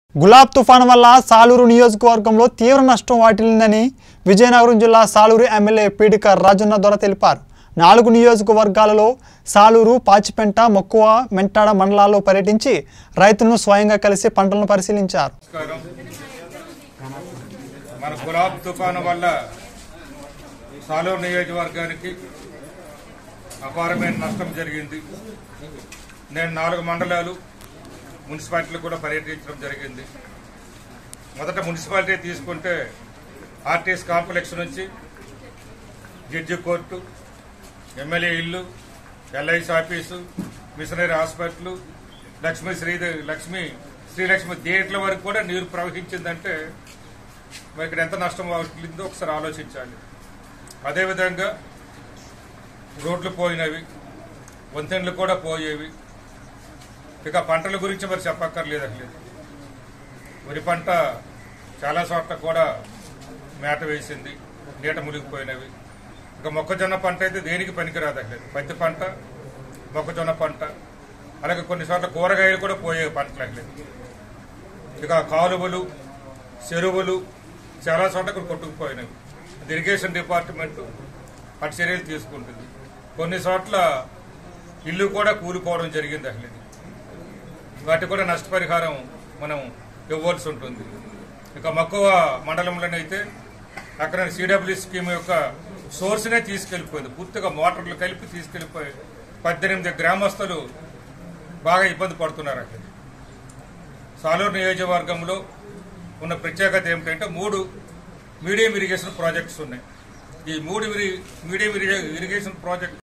గులాబ్ తుఫాను వల్ల సాలూరు నియోజకవర్గంలో తీవ్ర నష్టం వాటిల్లిందని విజయనగరం జిల్లా సాలూరు ఎమ్మెల్యే పీడిక రాజన్న దొర తెలిపారు నాలుగు నియోజకవర్గాలలో సాలూరు పాచిపెంట మక్కువ మెంటాడ మండలాల్లో పర్యటించి రైతులను స్వయంగా కలిసి పంటలను పరిశీలించారు నమస్కారం మన గులాబ్ తుఫాను వల్ల సాలూరు నియోజకవర్గానికి అపారమైన నష్టం జరిగింది నేను నాలుగు మండలాలు మున్సిపాలిటీలు కూడా పర్యటించడం జరిగింది మొదట మున్సిపాలిటీ తీసుకుంటే ఆర్టీఎస్ కాంప్లెక్స్ నుంచి జడ్జి కోర్టు ఎమ్మెల్యే ఇల్లు LIC office missionary hospital Lakshmi Sridevi Lakshmi Srilakshmi థియేటర్ల వరకు కూడా నీరు ప్రవహించిందంటే మరి ఇక్కడ ఎంత నష్టం అవుతుందో ఒకసారి ఆలోచించాలి అదేవిధంగా రోడ్లు పోయినవి వంతెనలు కూడా పోయేవి ఇక పంటల గురించి మరి చెప్పక్కర్లేదు అసలు వరి పంట చాలా చోట్ల కూడా మేత వేసింది నీట మునిగిపోయినవి ఇక మొక్కజొన్న పంట అయితే దేనికి పనికిరాదు అసలు పత్తి పంట మొక్కజొన్న పంట అలాగే కొన్ని చోట్ల కూరగాయలు కూడా పోయే పంటలు అసలు ఇక కాలువలు చెరువులు చాలా చోట్ల ఇక్కడ కొట్టుకుపోయినవి ఇది ఇరిగేషన్ డిపార్ట్మెంట్ అటు చర్యలు తీసుకుంటుంది కొన్ని చోట్ల ఇల్లు కూడా కూలిపోవడం జరిగింది అసలు ఇది. వాటి కూడా నష్టపరిహారం మనం ఇవ్వాల్సి ఉంటుంది ఇక మక్కువ మండలంలోనైతే అక్కడ సిడబ్ల్యూ స్కీమ్ యొక్క సోర్స్నే తీసుకెళ్లిపోయింది పూర్తిగా మోటార్లు కలిపి తీసుకెళ్లిపోయి పద్దెనిమిది గ్రామస్తులు బాగా ఇబ్బంది పడుతున్నారు అక్కడ సాలూరు నియోజకవర్గంలో ఉన్న ప్రత్యేకత ఏమిటంటే మూడు మీడియం ఇరిగేషన్ ప్రాజెక్ట్స్ ఉన్నాయి ఈ మూడు ఇరి- మీడియం ఇరిగే- ఇరిగేషన్ ప్రాజెక్ట్